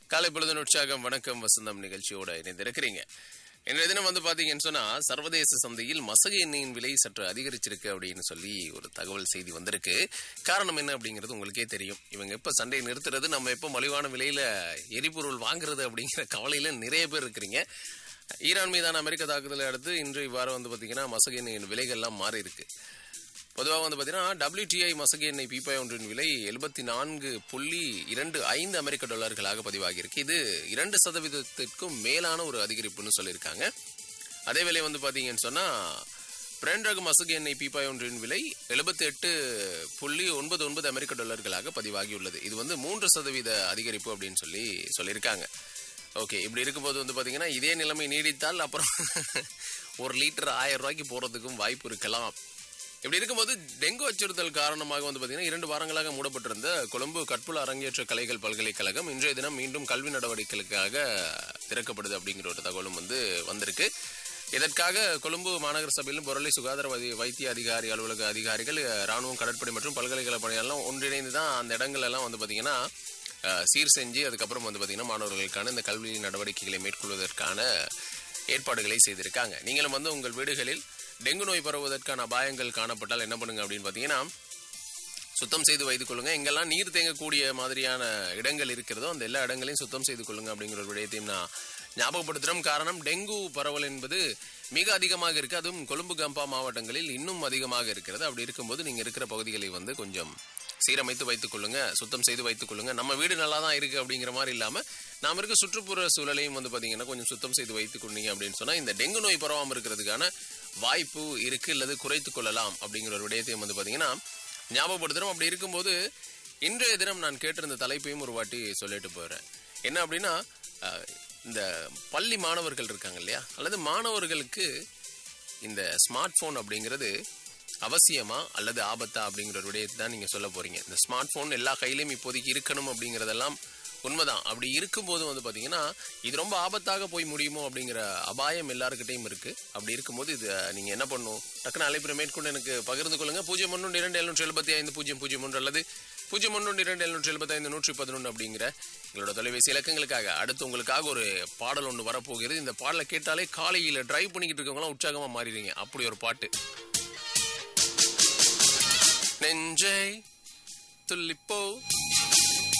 காலை பொழுது உற்சாகம் வணக்கம் வசந்தம் நிகழ்ச்சியோட இணைந்திருக்கிறீங்க இன்றைய தினம் வந்து பாத்தீங்கன்னு சொன்னா சர்வதேச சந்தையில் மசகு எண்ணெயின் விலை சற்று அதிகரிச்சிருக்கு அப்படின்னு சொல்லி ஒரு தகவல் செய்தி வந்திருக்கு காரணம் என்ன அப்படிங்கிறது உங்களுக்கே தெரியும் இவங்க எப்ப சண்டையை நிறுத்துறது நம்ம எப்ப மலிவான விலையில எரிபொருள் வாங்குறது அப்படிங்கிற கவலையில நிறைய பேர் இருக்கிறீங்க ஈரான் மீதான அமெரிக்க தாக்குதலை அடுத்து இன்று இவ்வாறு வந்து பாத்தீங்கன்னா மசகு எண்ணெயின் விலைகள்லாம் மாறி இருக்கு பொதுவாக வந்து பார்த்தீங்கன்னா டபிள்யூடிஐ மசகு எண்ணெய் பீப்பாய் ஒன்றின் விலை எழுபத்தி நான்கு புள்ளி இரண்டு ஐந்து அமெரிக்க டாலர்களாக பதிவாகியிருக்கு இது இரண்டு சதவீதத்திற்கும் மேலான ஒரு அதிகரிப்புன்னு சொல்லியிருக்காங்க அதே விலை வந்து பார்த்தீங்கன்னு சொன்னால் பிரெண்ட் மசகு எண்ணெய் பீப்பாய் ஒன்றின் விலை எழுபத்தி எட்டு புள்ளி ஒன்பது ஒன்பது அமெரிக்க டாலர்களாக பதிவாகியுள்ளது இது வந்து மூன்று சதவீத அதிகரிப்பு அப்படின்னு சொல்லி சொல்லியிருக்காங்க ஓகே இப்படி இருக்கும்போது வந்து பார்த்தீங்கன்னா இதே நிலைமை நீடித்தால் அப்புறம் ஒரு லிட்டர் ஆயிரம் ரூபாய்க்கு போகிறதுக்கும் வாய்ப்பு இருக்கலாம் இப்படி இருக்கும்போது டெங்கு அச்சுறுத்தல் காரணமாக வந்து பார்த்தீங்கன்னா இரண்டு வாரங்களாக மூடப்பட்டிருந்த கொழும்பு கற்புல அரங்கேற்ற கலைகள் பல்கலைக்கழகம் இன்றைய தினம் மீண்டும் கல்வி நடவடிக்கைகளுக்காக திறக்கப்படுது அப்படிங்கிற ஒரு தகவலும் வந்து வந்திருக்கு இதற்காக கொழும்பு மாநகர சபையிலும் பொருளை சுகாதார வை- வைத்திய அதிகாரி அலுவலக அதிகாரிகள் ராணுவம் கடற்படை மற்றும் பல்கலைக்கழக பணியாளர்லாம் ஒன்றிணைந்து தான் அந்த இடங்கள் எல்லாம் வந்து பார்த்தீங்கன்னா அஹ், சீர் செஞ்சு அதுக்கப்புறம் வந்து பார்த்தீங்கன்னா மாணவர்களுக்கான இந்த கல்வி நடவடிக்கைகளை மேற்கொள்வதற்கான ஏற்பாடுகளை செய்திருக்காங்க நீங்களும் வந்து உங்கள் வீடுகளில் டெங்கு நோய் பரவுவதற்கான அபாயங்கள் காணப்பட்டால் என்ன பண்ணுங்க அப்படின்னு பார்த்தீங்கன்னா சுத்தம் செய்து வைத்துக் கொள்ளுங்க எங்கெல்லாம் நீர் தேங்கக்கூடிய மாதிரியான இடங்கள் இருக்கிறதோ அந்த எல்லா இடங்களையும் சுத்தம் செய்து கொள்ளுங்க அப்படிங்கிற ஒரு விடயத்தையும் நான் ஞாபகப்படுத்துறோம் காரணம் டெங்கு பரவல் என்பது மிக அதிகமாக இருக்கு அதுவும் கொழும்பு கம்பா மாவட்டங்களில் இன்னும் அதிகமாக இருக்கிறது அப்படி இருக்கும்போது நீங்க இருக்கிற பகுதிகளை வந்து கொஞ்சம் சீரமைத்து வைத்துக் கொள்ளுங்க சுத்தம் செய்து வைத்துக் கொள்ளுங்க நம்ம வீடு நல்லா தான் இருக்கு அப்படிங்கிற மாதிரி இல்லாம நாம இருக்க சுற்றுப்புற சூழலையும் வந்து பாத்தீங்கன்னா கொஞ்சம் சுத்தம் செய்து வைத்துக் கொண்டீங்க அப்படின்னு சொன்னா இந்த டெங்கு நோய் பரவாம இருக்கிறதுக்கான வாய்ப்பு இருக்கு அல்லது குறைத்துக் கொள்ளலாம் அப்படிங்கிற ஒரு விடயத்தையும் வந்து பாத்தீங்கன்னா ஞாபகப்படுத்துறோம் அப்படி இருக்கும்போது இன்றைய தினம் நான் கேட்டிருந்த தலைப்பையும் ஒரு வாட்டி சொல்லிட்டு போறேன் என்ன அப்படின்னா அஹ், இந்த பள்ளி மாணவர்கள் இருக்காங்க இல்லையா அல்லது மாணவர்களுக்கு இந்த ஸ்மார்ட் போன் அப்படிங்கிறது அவசியமா அல்லது ஆபத்தா அப்படிங்கிற ஒரு விடயத்தை தான் நீங்க சொல்ல போறீங்க இந்த ஸ்மார்ட் போன் எல்லா கையிலும் இப்போதைக்கு இருக்கணும் அப்படிங்கறதெல்லாம் உண்மைதான் அப்படி இருக்கும்போது வந்து பாத்தீங்கன்னா இது ரொம்ப ஆபத்தாக போய் முடியுமோ அப்படிங்கிற அபாயம் எல்லாருக்கிட்டையும் இருக்கு அப்படி இருக்கும்போது இது நீங்க என்ன பண்ணும் டக்குனு அழைப்பு மேற்கொண்டு எனக்கு பகிர்ந்து கொள்ளுங்க பூஜ்ஜியம் ஒன்று இரண்டு எழுநூற்றி எழுபத்தி ஐந்து பூஜ்ஜியம் பூஜ்ஜியம் ஒன்று அல்லது பூஜ்ஜியம் ஒன்று இரண்டு எழுநூற்றி எழுபத்தி ஐந்து நூற்றி பதினொன்று அப்படிங்கிற எங்களோட தொலைபேசி இலக்கங்களுக்காக அடுத்து உங்களுக்காக ஒரு பாடல் ஒன்று வரப்போகிறது இந்த பாடலை கேட்டாலே காலையில டிரைவ் பண்ணிக்கிட்டு இருக்கவங்களாம் உற்சாகமா மாறிடுங்க அப்படி ஒரு பாட்டு நெஞ்சை துள்ளிப்போ